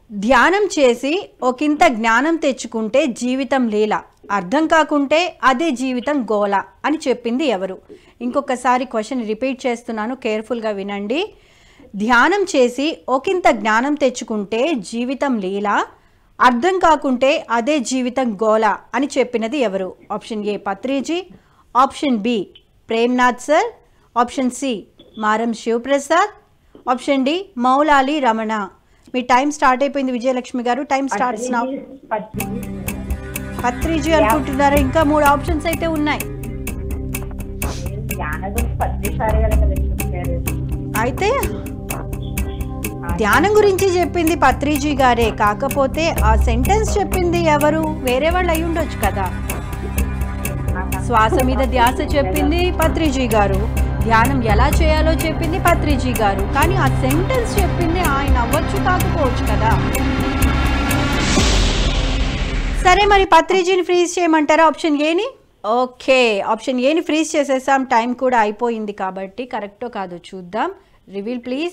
ధ్యానం చేసి ఒకంత జ్ఞానం తెచ్చుకుంటే జీవితం లీల అర్థం కాకుంటే అదే జీవితం గోల అని చెప్పింది ఎవరు ఇంకొకసారి క్వశ్చన్ రిపీట్ చేస్తున్నాను కేర్ఫుల్గా వినండి ధ్యానం చేసి ఒకంత జ్ఞానం తెచ్చుకుంటే జీవితం లీల అర్థం కాకుంటే అదే జీవితం గోల అని చెప్పినది ఎవరు option A Patriji option B Premnath sir option C Maram Sivaprasad option D Maulali Ramana మీ టైం స్టార్ట్ అయిపోయింది విజయలక్ష్మి గారు టైం స్టార్ట్స్ నా పత్రిజీ అనుకుంటున్నారా ఇంకా మూడు ఆప్షన్స్ అయితే ఉన్నాయి అయితే ధ్యానం గురించి చెప్పింది పత్రిజీ గారే కాకపోతే ఆ సెంటెన్స్ చెప్పింది ఎవరు వేరే వాళ్ళు అయి ఉండొచ్చు కదా శ్వాస మీద ధ్యాస చెప్పింది పత్రిజీ గారు ధ్యానం ఎలా చేయాలో చెప్పింది పత్రిజీ గారు కానీ ఆ సెంటెన్స్ చెప్పింది ఆయన అవ్వచ్చు కాకపోవచ్చు కదా సరే మరి పత్రిజీని ఫ్రీజ్ చేయమంటారా ఆప్షన్ ఏని ఓకే ఆప్షన్ ఏని ఫ్రీజ్ చేసేసాం టైం కూడా అయిపోయింది కాబట్టి కరెక్టో కాదో చూద్దాం రివీల్ ప్లీజ్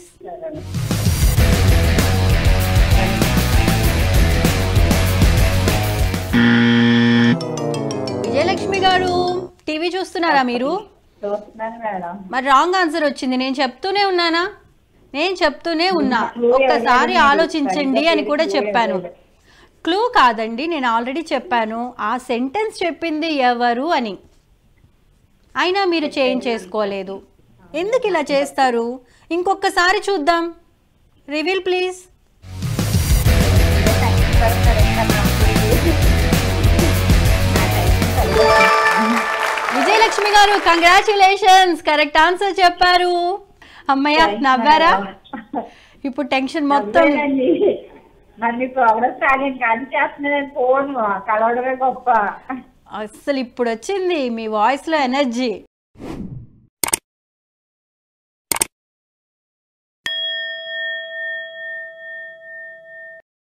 విజయలక్ష్మి గారు టీవీ చూస్తున్నారా మీరు చూస్తున్నాను మేడం మరి రాంగ్ ఆన్సర్ వచ్చింది నేను చెప్తూనే ఉన్నానా నేను చెప్తూనే ఉన్నా ఒక్కసారి ఆలోచించండి అని కూడా చెప్పాను క్లూ కాదండి నేను ఆల్రెడీ చెప్పాను ఆ సెంటెన్స్ చెప్పింది ఎవరు అని అయినా మీరు చేంజ్ చేసుకోలేదు ఎందుకు ఇలా చేస్తారు ఇంకొకసారి చూద్దాం రివీల్ ప్లీజ్ విజయలక్ష్మి గారు కంగ్రాచులేషన్స్ కరెక్ట్ ఆన్సర్ చెప్పారు అమ్మయ్య నవ్వారా ఇప్పుడు టెన్షన్ మొత్తం అంతేనండి. మరి మీ ప్రోగ్రెస్ కాదండి కానీ చేస్తున్నాను ఫోన్ కలవడమే గొప్ప అసలు ఇప్పుడు వచ్చింది మీ వాయిస్ లో ఎనర్జీ